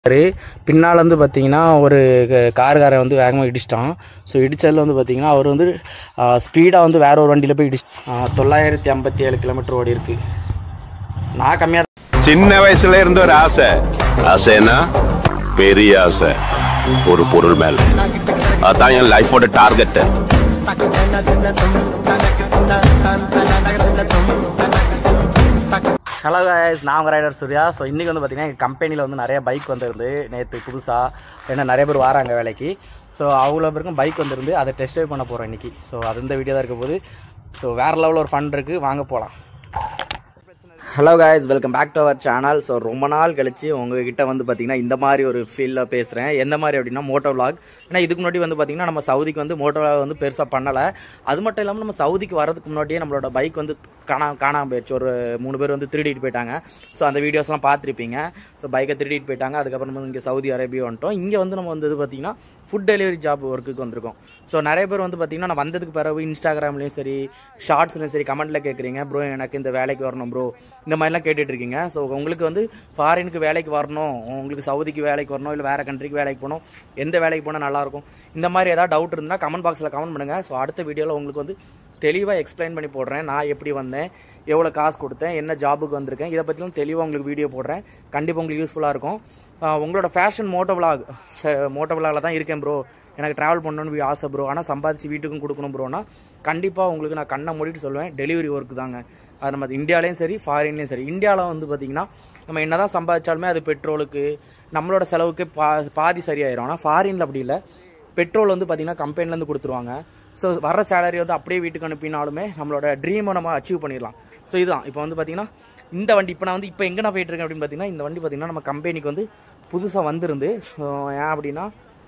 பின்னால் வந்து பார்த்தீங்கன்னா ஒரு கார்காரன் வந்து வேகமாக இடிச்சிட்டான் ஸோ இடிச்சதில் வந்து பார்த்தீங்கன்னா அவர் வந்து ஸ்பீடாக வந்து வேற ஒரு வண்டியில் போய் இடிச்சு தொள்ளாயிரத்தி ஐம்பத்தி ஏழு கிலோமீட்டர் ஓடி இருக்கு நான் கம்மியாக சின்ன வயசுல இருந்து ஒரு ஆசை ஆசைன்னா பெரிய ஆசை ஒரு பொருள் மேல அதான் என் லைஃபோட டார்கெட் ஹலோ guys நான் உங்கள் ரைடர் சூர்யா ஸோ இன்றைக்கி வந்து பார்த்தீங்கன்னா எங்கள் கம்பெனியில் வந்து நிறைய பைக் வந்திருந்து நேற்று புதுசாக ஏன்னா நிறைய பேர் வராங்க வேலைக்கு ஸோ அவ்வளோ பேருக்கும் பைக் வந்திருந்து அதை டெஸ்ட் ட்ரைவ் பண்ண போகிறோம் இன்றைக்கி ஸோ அது இந்த வீடியோ தான் இருக்க போது ஸோ வேறு லெவலில் ஒரு ஃபன் இருக்குது வாங்க போகலாம் hello guys welcome back to our channel so ரொம்ப நாள் கழிச்சு உங்ககிட்ட வந்து பார்த்தீங்கன்னா இந்த மாதிரி ஒரு ஃபீல்டில் பேசுகிறேன் எந்த மாதிரி அப்படின்னா மோட்டோ vlog ஏன்னா இதுக்கு முன்னாடி வந்து பார்த்தீங்கன்னா நம்ம சவுதிக்கு வந்து மோட்டோ vlog வந்து பெருசாக பண்ணலை அது மட்டும் இல்லாமல் நம்ம சவுதிக்கு வரதுக்கு முன்னாடியே நம்மளோட பைக் வந்து காணா காணாமல் போயிடுச்சு ஒரு மூணு பேர் வந்து திருடிட்டு போயிட்டாங்க ஸோ அந்த வீடியோஸ்லாம் பார்த்துருப்பீங்க ஸோ பைக்கை திருடிட்டு போயிட்டாங்க அதுக்கப்புறம் வந்து இங்கே சவுதி அரேபியா வந்துட்டோம் இங்கே வந்து நம்ம வந்து பார்த்தீங்கன்னா ஃபுட் டெலிவரி ஜாப் ஒர்க்குக்கு வந்திருக்கோம் ஸோ நிறைய பேர் வந்து பார்த்தீங்கன்னா நான் வந்ததுக்கு பிறகு இன்ஸ்டாகிராம்லேயும் சரி ஷார்ட்ஸ்லையும் சரி கமெண்ட்டில் கேட்குறீங்க ப்ரோ எனக்கு இந்த வேலைக்கு வரணும் ப்ரோ இந்த மாதிரிலாம் கேட்டுட்டு இருக்கீங்க ஸோ உங்களுக்கு வந்து ஃபாரினுக்கு வேலைக்கு வரணும் உங்களுக்கு சவுதிக்கு வேலைக்கு வரணும் இல்லை வேறு கண்ட்ரிக்கு வேலைக்கு போகணும் எந்த வேலைக்கு போனால் நல்லாயிருக்கும் இந்த மாதிரி ஏதாவது டவுட் இருந்தால் கமெண்ட் பாக்ஸில் கமெண்ட் பண்ணுங்கள் ஸோ அடுத்த வீடியோவில் உங்களுக்கு வந்து தெளிவாக எக்ஸ்பிளைன் பண்ணி போடுறேன் நான் எப்படி வந்தேன் எவ்வளோ காசு கொடுத்தேன் என்ன ஜாபுக்கு வந்திருக்கேன் இதை பற்றிலாம் தெளிவாக உங்களுக்கு வீடியோ போடுறேன் கண்டிப்பாக உங்களுக்கு யூஸ்ஃபுல்லாக இருக்கும் ஆஹ் உங்களோட ஃபேஷன் மோட்டோ விலாக் மோட்டோ விலாகில் தான் இருக்கேன் ப்ரோ எனக்கு ட்ராவல் பண்ணணும்னு ஆசை ப்ரோ ஆனால் சம்பாதிச்சு வீட்டுக்கும் கொடுக்கணும் ப்ரோனா கண்டிப்பாக உங்களுக்கு நான் கண்ணை மூடிட்டு சொல்லுவேன் டெலிவரி ஒர்க் தாங்க அது நம்ம இந்தியாலேயும் சரி ஃபாரின்லேயும் சரி இந்தியாவில் வந்து பார்த்திங்கன்னா நம்ம என்ன தான் சம்பாதிச்சாலுமே அது பெட்ரோலுக்கு நம்மளோட செலவுக்கு பா பாதி சரியாயிரும் ஆனால் ஃபாரினில் அப்படி இல்லை பெட்ரோல் வந்து பார்த்திங்கன்னா கம்பெனிலேருந்து கொடுத்துருவாங்க ஸோ வர சேலரி வந்து அப்படியே வீட்டுக்கு அனுப்பினாலுமே நம்மளோட ட்ரீமை நம்ம அச்சீவ் பண்ணிடலாம் ஸோ இதுதான் இப்போ வந்து பார்த்திங்கன்னா இந்த வண்டி இப்போ நான் வந்து இப்போ எங்கே நான் போயிட்டு இருக்கேன் அப்படின்னு பார்த்தீங்கன்னா இந்த வண்டி பார்த்திங்கன்னா நம்ம கம்பெனிக்கு வந்து புதுசாக வந்திருந்து ஸோ ஏன் அப்படின்னா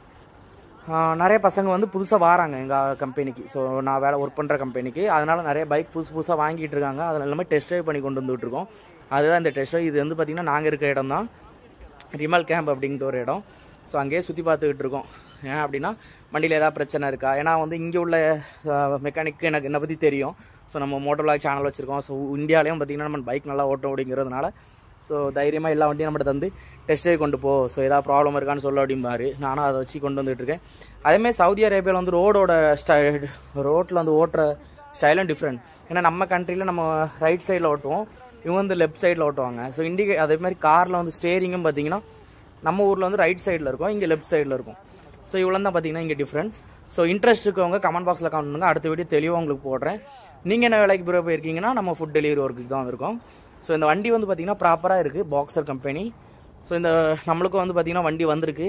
ஆஹ் நிறைய பசங்க வந்து புதுசாக வராங்க எங்கள் கம்பெனிக்கு ஸோ நான் வேலை ஒர்க் பண்ணுற கம்பெனிக்கு அதனால் நிறைய பைக் புதுசு புதுசாக வாங்கிட்டு இருக்காங்க அதில் எல்லாமே டெஸ்ட் ட்ரைவ் பண்ணி கொண்டு வந்துட்டு இருக்கோம் அதுதான் இந்த டெஸ்ட் ட்ரைவ் இது வந்து பார்த்திங்கன்னா நாங்கள் இருக்கிற இடம் தான் ரிமல் கேம்ப் அப்படிங்கிற ஒரு இடம் ஸோ அங்கேயே சுற்றி பார்த்துக்கிட்டு இருக்கோம் ஏன் அப்படின்னா வண்டியில் ஏதாவது பிரச்சனை இருக்கா ஏன்னா வந்து இங்கே உள்ள மெக்கானிக்கு எனக்கு என்னை பற்றி தெரியும் ஸோ நம்ம மோட்டோ vlog சேனல் வச்சுருக்கோம் ஸோ இந்தியாலேயும் பார்த்திங்கன்னா நம்ம பைக் நல்லா ஓட்டும் அப்படிங்கிறதுனால ஸோ தைரியமாக எல்லா வண்டியும் நம்மகிட்ட தந்து டெஸ்ட் ட்ரைவ் கொண்டு போ ஸோ ஏதாவது ப்ராப்ளம் இருக்கான்னு சொல்ல அப்படிம்பாரு நானும் அதை வச்சு கொண்டு வந்துட்டு இருக்கேன் அதேமாதிரி சவுதி அரேபியாவில் வந்து ரோடோட ஸ்டை ரோட்டில் வந்து ஓட்டுற ஸ்டைலும் டிஃப்ரெண்ட் ஏன்னா நம்ம கண்ட்ரியில் நம்ம ரைட் சைடில் ஓட்டுவோம் இவங்க வந்து லெஃப்ட் சைடில் ஓட்டுவாங்க ஸோ இண்டிகே அதே மாதிரி காரில் வந்து ஸ்டேரிங்கும் பார்த்தீங்கன்னா நம்ம ஊரில் வந்து ரைட் சைடில் இருக்கும் இங்கே லெஃப்ட் சைடில் இருக்கும் ஸோ இவ்வளோ தான் பார்த்தீங்கன்னா இங்கே டிஃப்ரெண்ட் ஸோ இன்ட்ரெஸ்ட் இருக்கவங்க கமெண்ட் பாக்ஸில் கமெண்ட் பண்ணுங்க அடுத்த வீடியோ தெளிவாக உங்களுக்கு போடுறேன் நீங்கள் என்ன வேலைக்கு பிறகு போயிருக்கீங்கன்னா நம்ம ஃபுட் டெலிவரி ஒர்க்குக்கு தான் வந்திருக்கோம் ஸோ இந்த வண்டி வந்து பார்த்தீங்கன்னா ப்ராப்பராக இருக்குது பாக்ஸர் கம்பெனி ஸோ இந்த நம்மளுக்கும் வந்து பார்த்தீங்கன்னா வண்டி வந்திருக்கு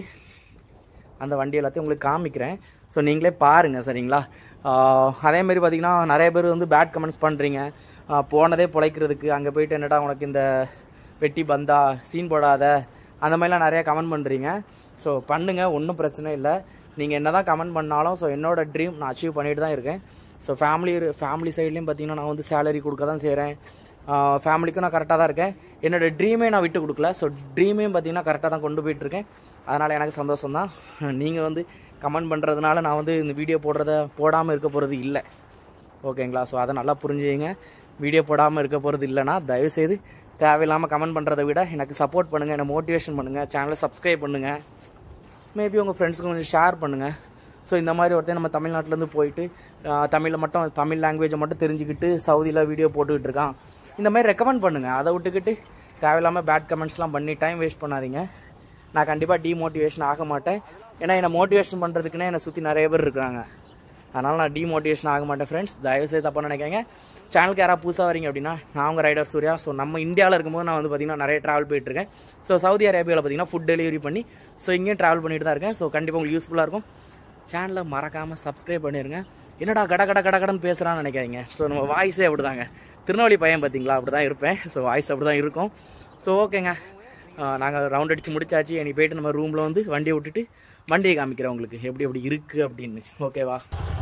அந்த வண்டி எல்லாத்தையும் உங்களுக்கு காமிக்கிறேன் ஸோ நீங்களே பாருங்கள் சரிங்களா ஆஹ் அதே மாதிரி பார்த்தீங்கன்னா நிறைய பேர் வந்து பேட் கமெண்ட்ஸ் பண்ணுறீங்க போனதே பிழைக்கிறதுக்கு அங்கே போயிட்டு என்னடா உனக்கு இந்த வெட்டி பந்தா சீன் போடாத அந்த மாதிரிலாம் நிறையா கமெண்ட் பண்ணுறீங்க ஸோ பண்ணுங்கள் ஒன்றும் பிரச்சனை இல்லை நீங்கள் என்ன தான் கமெண்ட் பண்ணாலும் ஸோ என்னோட ட்ரீம் நான் அச்சீவ் பண்ணிட்டு தான் இருக்கேன் ஸோ ஃபேமிலி ஃபேமிலி சைட்லேயும் பார்த்தீங்கன்னா நான் வந்து சேலரி கொடுக்க தான் செய்கிறேன் ஃபேமிலிக்கும் நான் கரெக்டாக தான் இருக்கேன் என்னோட ட்ரீமே நான் விட்டு கொடுக்கல ஸோ ட்ரீமையும் பார்த்தீங்கன்னா கரெக்டாக தான் கொண்டு போயிட்டு இருக்கேன் அதனால் எனக்கு சந்தோஷம் தான் நீங்கள் வந்து கமெண்ட் பண்ணுறதுனால நான் வந்து இந்த வீடியோ போடுறத போடாமல் இருக்க போகிறது இல்லை ஓகேங்களா ஸோ அதை நல்லா புரிஞ்சுங்க வீடியோ போடாமல் இருக்க போகிறது இல்லைன்னா தயவுசெய்து தேவையில்லாமல் கமெண்ட் பண்ணுறதை விட எனக்கு சப்போர்ட் பண்ணுங்கள் என்னை மோட்டிவேஷன் பண்ணுங்கள் சேனலை சப்ஸ்கிரைப் பண்ணுங்கள் மேபி உங்கள் ஃப்ரெண்ட்ஸுக்கு கொஞ்சம் ஷேர் பண்ணுங்கள் ஸோ இந்த மாதிரி ஒருத்தன் நம்ம தமிழ்நாட்டிலேருந்து போயிட்டு தமிழில் மட்டும் தமிழ் லாங்குவேஜை மட்டும் தெரிஞ்சுக்கிட்டு சவுதியில் வீடியோ போட்டுக்கிட்டு இருக்கான் இந்த மாதிரி ரெக்கமெண்ட் பண்ணுங்கள் அதை விட்டுக்கிட்டு தேவையில்லாமல் பேட் கமெண்ட்ஸ்லாம் பண்ணி டைம் வேஸ்ட் பண்ணாதீங்க நான் கண்டிப்பாக டிமோட்டிவேஷன் ஆக மாட்டேன் ஏன்னா என்னை மோட்டிவேஷன் பண்ணுறதுக்குன்னே என்னை சுற்றி நிறைய பேர் இருக்கிறாங்க அதனால் நான் டிமோட்டிவேஷன் ஆக மாட்டேன் ஃப்ரெண்ட்ஸ் தயவுசெய்து தப்பாக நினைக்காங்க சேனலுக்கு யாராவது புதுசாக வரீங்க அப்படின்னா நான் உங்கள் ரைடர் சூர்யா ஸோ நம்ம இந்தியாவில் இருக்கும்போது நான் வந்து பார்த்திங்கன்னா நிறைய ட்ராவல் போயிட்டுருக்கேன் ஸோ சவுதி அரேபியாவில் பார்த்தீங்கன்னா ஃபுட் டெலிவரி பண்ணி ஸோ இங்கேயும் ட்ராவல் பண்ணிட்டு தான் இருக்கேன் ஸோ கண்டிப்பாக உங்களுக்கு யூஸ்ஃபுல்லாக இருக்கும் சேனலை மறக்காமல் சப்ஸ்கிரைப் பண்ணிடுங்க என்னடா கட கட கட கடன்னு பேசுகிறான்னு நினைக்காதீங்க ஸோ நம்ம வாய்ஸே அப்படி தாங்க திருநெல்வேலி பையன் பார்த்தீங்களா அப்படி தான் இருப்பேன் ஸோ வாய்ஸ் அப்படி தான் இருக்கும் ஸோ ஓகேங்க நாங்கள் ரவுண்ட் அடித்து முடிச்சாச்சு இனி போயிட்டு நம்ம ரூமில் வந்து வண்டியை விட்டுட்டு வண்டியை காமிக்கிறேன் உங்களுக்கு எப்படி எப்படி இருக்குது அப்படின்னு ஓகேவா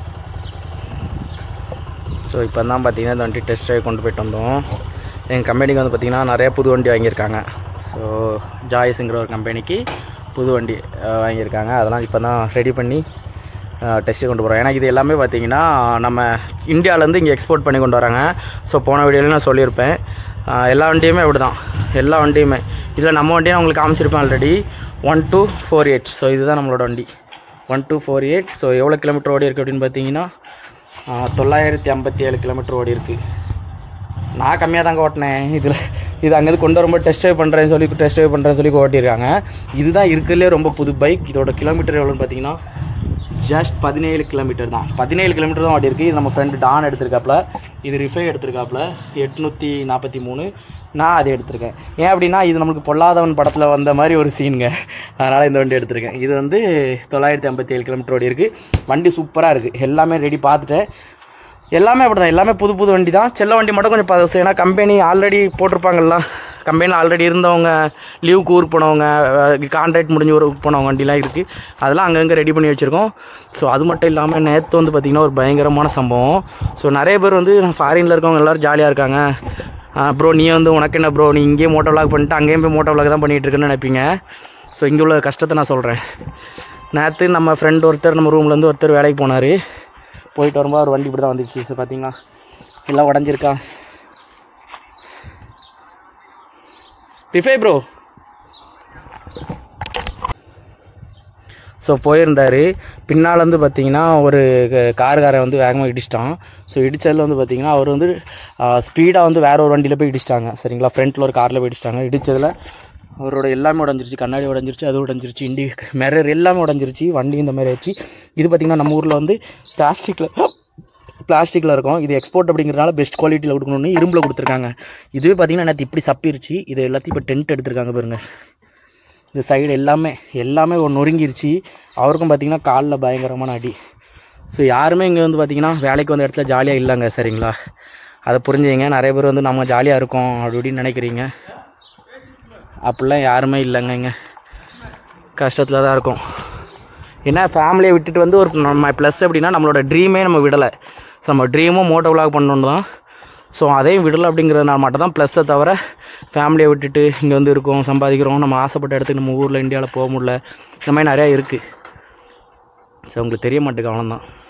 ஸோ இப்போ தான் பார்த்தீங்கன்னா இந்த வண்டி டெஸ்ட் ட்ரைவ் கொண்டு போயிட்டு வந்தோம் எங்கள் கம்பெனிக்கு வந்து பார்த்திங்கன்னா நிறைய புது வண்டி வாங்கியிருக்காங்க ஸோ ஜாய்ஸுங்கிற ஒரு கம்பெனிக்கு புது வண்டி அஹ், வாங்கியிருக்காங்க அதெல்லாம் இப்போ தான் ரெடி பண்ணி டெஸ்ட்டு கொண்டு போகிறோம் ஏன்னா இது எல்லாமே பார்த்தீங்கன்னா நம்ம இந்தியாவிலேருந்து இங்கே எக்ஸ்போர்ட் பண்ணி கொண்டு வராங்க ஸோ போன வீடியோவில் நான் சொல்லியிருப்பேன் அஹ், எல்லா வண்டியுமே அப்படி தான் எல்லா வண்டியுமே இதில் நம்ம வண்டியும் உங்களுக்கு காமிச்சிருப்பேன் already one two four eight so இதுதான் நம்மளோட வண்டி one two four eight so எவ்வளோ கிலோமீட்டர் ஓடி இருக்குது அப்படின்னு பார்த்தீங்கன்னா ஆ, தொள்ளாயிரத்தி ஐம்பத்தி ஏழு கிலோமீட்டர் ஓடி இருக்குது நான் கம்மியாக தாங்க ஓட்டினேன் இதில் இது அங்கேருந்து கொண்டு வரும்போது டெஸ்ட் ட்ரைவ் பண்ணுறேன்னு சொல்லி டெஸ்ட் ட்ரைவ் பண்ணுறேன்னு சொல்லி ஓட்டியிருக்காங்க இதுதான் இருக்கிறதுலே ரொம்ப புது பைக் இதோட கிலோமீட்டர் எவ்வளோன்னு பார்த்தீங்கன்னா ஜஸ்ட் பதினேழு கிலோமீட்டர் தான் பதினேழு கிலோமீட்டர் தான் ஓட்டியிருக்கு இது நம்ம ஃப்ரெண்டு டான் எடுத்திருக்காப்புல இது ரிஃபை எடுத்திருக்காப்புல எட்நூற்றி நாற்பத்தி மூணு நான் அதை எடுத்திருக்கேன் ஏன் அப்படின்னா இது நம்மளுக்கு பொல்லாதவன் படத்தில் வந்த மாதிரி ஒரு சீனுங்க அதனால் இந்த வண்டி எடுத்திருக்கேன் இது வந்து தொள்ளாயிரத்தி ஐம்பத்தி ஏழு கிலோமீட்டர் ஓடி இருக்குது வண்டி சூப்பராக இருக்குது எல்லாமே ரெடி பார்த்துட்டேன் எல்லாமே அப்படி தான் எல்லாமே புது புது வண்டி தான் செல்ல வண்டி மட்டும் கொஞ்சம் பழசு ஏன்னா கம்பெனி ஆல்ரெடி போட்டிருப்பாங்கல்ல கம்பெனியில் ஆல்ரெடி இருந்தவங்க லீவுக்கு ஊருக்கு போனவங்க கான்ட்ராக்ட் முடிஞ்சு ஊருக்கு போனவங்க வண்டிலாம் இருக்குது அதெல்லாம் அங்கங்கே ரெடி பண்ணி வச்சுருக்கோம் ஸோ அது மட்டும் இல்லாமல் நேற்று வந்து பார்த்திங்கன்னா ஒரு பயங்கரமான சம்பவம் ஸோ நிறைய பேர் வந்து ஃபாரினில் இருக்கவங்க எல்லோரும் ஜாலியாக இருக்காங்க ப்ரோ நீ வந்து உனக்கு என்ன ப்ரோ நீ இங்கேயே மோட்டோ விளாக் பண்ணிட்டு அங்கேயும் போய் மோட்டோ விளாக் தான் பண்ணிகிட்டு இருக்குன்னு நினைப்பீங்க ஸோ இங்கே உள்ள கஷ்டத்தை நான் சொல்கிறேன் நேற்று நம்ம ஃப்ரெண்ட் ஒருத்தர் நம்ம ரூம்லேருந்து ஒருத்தர் வேலைக்கு போனார் போயிட்டு வரும்போது ஒரு வண்டி இப்படி தான் வந்துச்சு ஸோ பார்த்தீங்களா எல்லாம் உடஞ்சிருக்கா ரிஃபை ப்ரோ ஸோ போயிருந்தார் பின்னால் வந்து பார்த்தீங்கன்னா ஒரு கார்காரன் வந்து வேகமாக இடிச்சிட்டான் ஸோ இடிச்சதில் வந்து பார்த்தீங்கன்னா அவர் வந்து ஸ்பீடாக வந்து வேற ஒரு வண்டியில் போய் இடிச்சிட்டாங்க சரிங்களா ஃப்ரண்ட்டில் ஒரு காரில் போய் இடிச்சிட்டாங்க இடிச்சதில் அவரோட எல்லாமே உடஞ்சிருச்சு கண்ணாடி உடஞ்சிருச்சு அது உடஞ்சிருச்சு இண்டி மிரர் எல்லாமே உடஞ்சிருச்சு வண்டி இந்த மாதிரி ஆச்சு இது பார்த்திங்கன்னா நம்ம ஊரில் வந்து பிளாஸ்டிக்கில் பிளாஸ்டிக்கில் இருக்கும் இது எக்ஸ்போர்ட் அப்படிங்கிறதுனால பெஸ்ட் குவாலிட்டியில் கொடுக்கணும்னு இரும்பில் கொடுத்துருக்காங்க இதுவே பார்த்தீங்கன்னா நேற்று இப்படி சப்பிருச்சு இது எல்லாத்தையும் இப்போ டென்ட் எடுத்திருக்காங்க பாருங்க இந்த சைடு எல்லாமே எல்லாமே ஒரு நொறுங்கிருச்சு அவருக்கும் பார்த்தீங்கன்னா காலில் பயங்கரமான அடி ஸோ யாருமே இங்கே வந்து பார்த்தீங்கன்னா வேலைக்கு வந்த இடத்துல ஜாலியாக இல்லைங்க சரிங்களா அதை புரிஞ்சுங்க நிறைய பேர் வந்து நம்ம ஜாலியாக இருக்கோம் அப்படி இப்படின்னு நினைக்கிறீங்க அப்படிலாம் யாருமே இல்லைங்க இங்கே கஷ்டத்தில் தான் இருக்கும் ஏன்னா ஃபேமிலியை விட்டுட்டு வந்து ஒரு நம்ம ப்ளஸ் அப்படின்னா நம்மளோட ட்ரீமே நம்ம விடலை ஸோ நம்ம ட்ரீமும் மோட்டோ விளாக் பண்ணணும் தான் ஸோ அதையும் விடலை அப்படிங்கிறதுனால மட்டும் தான் ப்ளஸ்ஸை தவிர ஃபேமிலியை விட்டுட்டு இங்கே வந்து இருக்கோம் சம்பாதிக்கிறோம் நம்ம ஆசைப்பட்ட இடத்துக்கு நம்ம ஊரில் இந்தியாவில் போக முடியல இந்த மாதிரி நிறையா இருக்குது ஸோ உங்களுக்கு தெரிய மாட்டேங்குது அவ்வளோதான்